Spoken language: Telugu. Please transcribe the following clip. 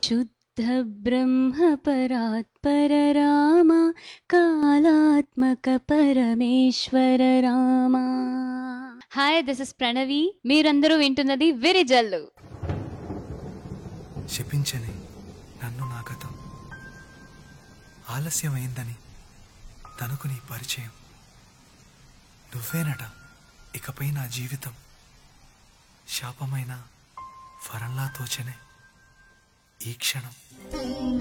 శుద్ధ బ్రహ్మ పరాత్పర రామ కాళాత్మక పరమేశ్వర Rama hi this is Pranavi మీరందరూ వింటున్నది విరిజల్లు శపించని నన్ను నా గతం ఆలస్యమైందని తనకు నీ పరిచయం నువ్వేనట ఇకపై నా జీవితం శాపమైన వరంలా తోచనే ఈ క్షణం